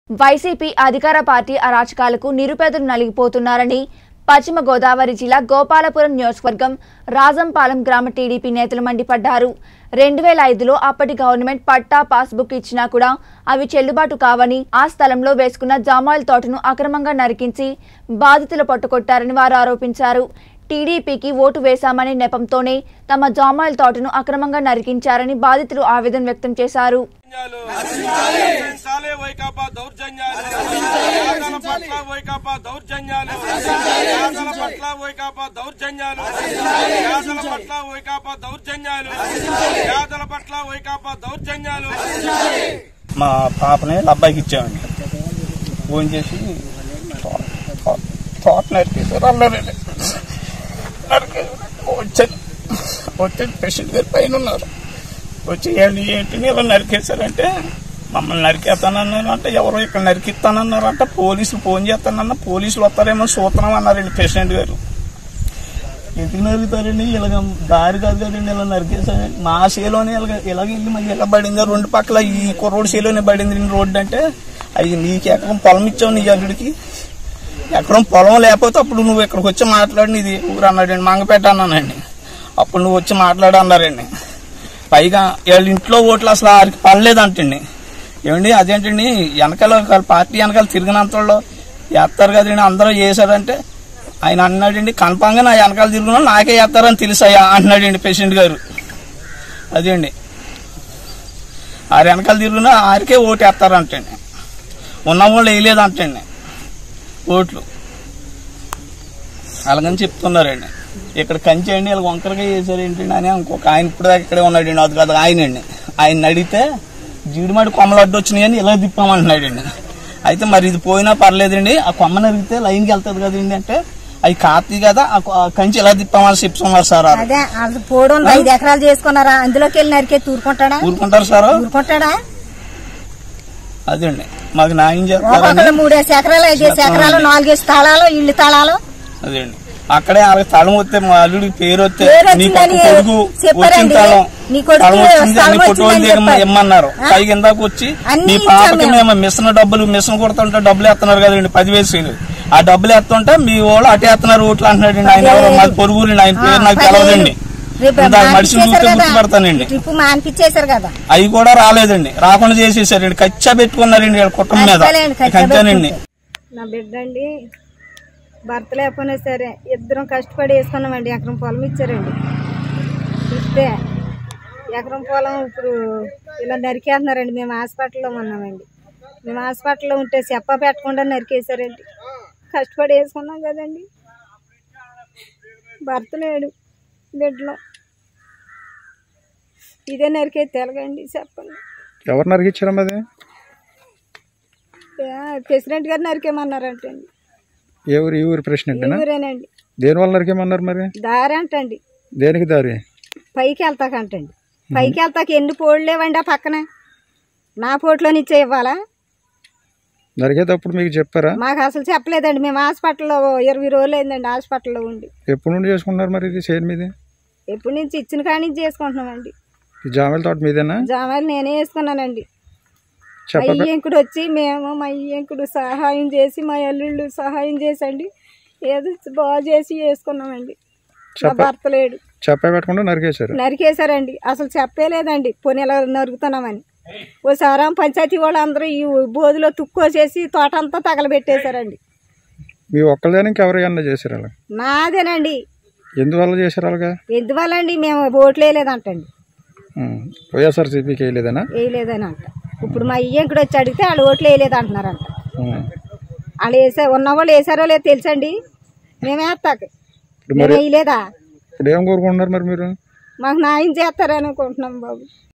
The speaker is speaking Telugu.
వైసీపీ అధికార పార్టీ అరాచకాలకు నిరుపేదలు నలిగిపోతున్నారని పశ్చిమ గోదావరి జిల్లా గోపాలపురం నియోజకవర్గం రాజంపాలెం గ్రామ టీడీపీ నేతలు మండిపడ్డారు రెండు వేల ఐదులో అప్పటి గవర్నమెంట్ పట్టా పాస్బుక్ ఇచ్చినా కూడా అవి చెల్లుబాటు కావని ఆ స్థలంలో వేసుకున్న జామాయిల తోటను అక్రమంగా నరికించి బాధితులు పట్టుకొట్టారని వారు ఆరోపించారు టీడీపీకి ఓటు వేశామనే నెపంతోనే తమ జామాయిల తోటను అక్రమంగా నరికించారని బాధితులు ఆవేదన వ్యక్తం చేశారు దౌర్జన్యాలు రక్షించాలి వైకాపా దౌర్జన్యాలు పేదల పట్ల వైకాపా దౌర్జన్యాలు పేదల పట్ల వైకాపా దౌర్జన్యాలు పేదల పట్ల వైకాపా దౌర్జన్యాలు పేదల పట్ల వైకాపా దౌర్జన్యాలు మా పాపని వాళ్ళ అబ్బాయికి ఇచ్చామండి ఫోన్ చేసి తో- తో- తోట నరికేశారు అన్నారండి నరికేశారు. వచ్చాను వచ్చి పేషెంట్ గారి పైన ఉన్నారు వచ్చి ఏంటి ఏంటి ఇలా నరికేశారంటే మమ్మల్ని నరికేస్తానన్నారు అంటే ఎవరో ఇక్కడ నరికిస్తానన్నారంట పోలీసులు ఫోన్ చేస్తానన్న పోలీసులు వస్తారేమో సూత్రం అన్నారండి పేషెంట్ గారు ఎందుకు నరుగుతారండి ఇలాగ దారి కాదు కదండి ఇలా నరికేసారండి మా చేలోనే ఇలాగ ఇలాగ వెళ్ళి మళ్ళీ ఇలా పడింది రెండు పక్కల ఈ కుర్రోడు చేలోనే పడింది ఈ రోడ్డు అంటే అది నీకు ఎకరం పొలం ఇచ్చావు నీ అల్లుడికి ఎకరం పొలం లేకపోతే అప్పుడు నువ్వు ఇక్కడికి వచ్చి మాట్లాడి ఇది ఊరు అన్నాడండి మంగపేట అన్నానండి అప్పుడు నువ్వు వచ్చి మాట్లాడు అన్నారండి పైగా వీళ్ళ ఇంట్లో ఓట్లు అసలు ఆరికి పడలేదంటండి ఏమండి అదేంటండి వెనకాల వాళ్ళ పార్టీ వెనకాల తిరిగినంత వాళ్ళు వేస్తారు కదండి అందరూ చేశారంటే ఆయన అన్నాడండి కన్ఫామ్గా నా వెనకాల తిరుగున్నా నాకే వేస్తారని తెలుసాయా అంటున్నాడండి పేషెంట్ గారు అదే అండి ఆరు వెనకాల తిరుగున్నా ఆరికే ఓటు వేస్తారంటండి ఉన్న వాళ్ళు వేయలేదంటండి ఓట్లు అలాగని చెప్తున్నారండి ఇక్కడ కంచి అండి ఇలా వంకరగా చేశారు ఏంటండి అని ఇంకొక ఆయన ఇప్పుడు దాకా ఇక్కడే ఉన్నాడండి అది కాదు ఆయనండి ఆయన అడిగితే జీడిమాడి కొమ్మలు అడ్డు వచ్చినాయని ఇలా తిప్పామంటున్నాడండి అయితే మరి ఇది పోయినా పర్లేదండి ఆ కొమ్మ నరిగితే లైన్కి వెళ్తుంది కదండి అంటే అవి కాతి కదా ఆ కొ- ఆ కంచి ఇలా తిప్పామని చెప్తున్నారు సార్ వాళ్ళు. అదే అది పోవడం ఐదు ఎకరాలు చేసుకున్నారా అందులోకి వెళ్ళి నరికే తూరుకుంటాడా ఊరుకుంటారు సార్ ఊరుకుంటాడా అదండి మాకు న్యాయం చేస్తారని ఒక్కొక్కరు మూడేసి ఎకరాలు ఐదేసి ఎకరాలు నాలుగేసి తాళాలు ఇల్లు తాళాలు అదండి అక్కడే వాళ్ళకి తలం వస్తే మా అల్లుడికి పేరు వస్తే పేరు నీ పక్క వచ్చిందని కొడుకు వచ్చిన చెప్పారండి. తలం నీ కొడుకు తలం వచ్చింది స్థలం అన్ని ఫోటోలు వచ్చిందని దిగమ చెప్పారు. ఇమ్మన్నారు ఆ? పైకి ఇందాక వచ్చి అన్ని నీ ఇచ్చాం పాపకి మేము. మేము మిషన్ డబ్బులు మిషన్ కొడుతుంటే డబ్బులు ఎత్తున్నారు కదండి పదివేలు సీలు ఆ డబ్బులు ఎత్తుంటే మీ వాళ్ళు అటే ఎత్తున్నారు ఓట్లు అంటున్నాడండి ఆయన ఎవరో మాది పొరుగురండి ఆయన పేరు నాకు తెలవదండి రేపు ఇందాక మనిషిని మానిపించేశారు చూస్తే కదా. గుర్తుపడతానండి ట్రిప్ మానిపించేశారు కదా అవి కూడా రాలేదండి రాకుండా చేసేసారండి కచ్చా పెట్టుకున్నారండి వీళ్ళ కుటుంబం మీద కచ్చాలేండి, కచ్చా అంతేనండి నా బిడ్డ అండి భర్త లేకపోయినా సరే ఇద్దరం కష్టపడి వేసుకున్నామండి ఎకరం పొలం ఇచ్చారండి ఇస్తే ఎకరం పొలం ఇప్పుడు ఇలా నరికేస్తున్నారండి మేము హాస్పిటల్లో ఉన్నామండి మేము హాస్పిటల్లో ఉంటే చెప్ప పెట్టకుండా నరికేశారండి కష్టపడి వేసుకున్నాం కదండి భర్త లేడు బిడ్డలో ఇదే నరికే తెలగండి చెప్పండి ఎవరు నరికిచ్చారమ్మా అది ఏ, ప్రెసిడెంట్ గారు నరికేమన్నారంటండి ఏ ఊరు ఈ ఊరు ప్రెసిడెంట్ ఊరేనండి దేని వల్ల నరికేమన్నారు మరి దారి అంటండి దేనికి దారి పైకి వెళ్తాకంటండి పైకి వెళ్తాక ఎన్ని పోళ్ళు లేవండి ఆ పక్కన నా పోట్లో నుంచే ఇవ్వాలా నరికేటప్పుడు మీకు చెప్పారా మాకు అసలు చెప్పలేదండి మేము హాస్పిటల్లో ఇరవై రోజులు అయిందండి హాస్పిటల్లో ఉండి ఎప్పటి నుండి చేసుకుంటున్నారు మరి ఇది చేను మీది ఎప్పటి నుంచి ఇచ్చిన కాడి నుంచి చేసుకుంటున్నామండి ఈ జామల తోట మీదేనా జామాయిలు నేనే వేసుకున్నానండి మా చెప్ప అయ్యంకుడు వచ్చి మేము మా అయ్యంకుడు సహాయం చేసి మా అల్లుళ్ళు సహాయం చేసండి ఏదో బాగా చేసి వేసుకున్నామండి నా చెప్ప భర్త లేడు చెప్ప పెట్టకుండా నరికేశారు నరికేశారండి అసలు చెప్పలేదండి పోనీ ఇలా నరుకుతున్నామని ఓసారి పంచాయతీ వాళ్ళు అందరూ ఈ బోధులో తుక్కోసేసి తోట అంతా తగలబెట్టేశారండి మీ ఒక్కళ్ళని ఇంకెవరైనా చేశారు అలా నాదేనండి ఎందువల్ల చేశారు అలాగా ఎందువల్లండి మేము ఓట్లు వేయలేదంటండి ఉం. వైఎస్ఆర్సీపీకి వేయలేదనా వేయలేదని అంట ఇప్పుడు మా ఇయ్యంకుడు వచ్చి అడిగితే వాళ్ళు ఓట్లు వేయలేదు అంటున్నారంట ఉం. వాళ్ళు వేసా ఉన్న వాళ్ళు వేసారో లేదో తెలుసండి మేము వేస్తాక ఇప్పుడు మేము మరి వేయలేదా ఇప్పుడు ఏం కోరుకుంటున్నారు మరి మీరు మాకు న్యాయం చేస్తారని అనుకుంటున్నాం బాబు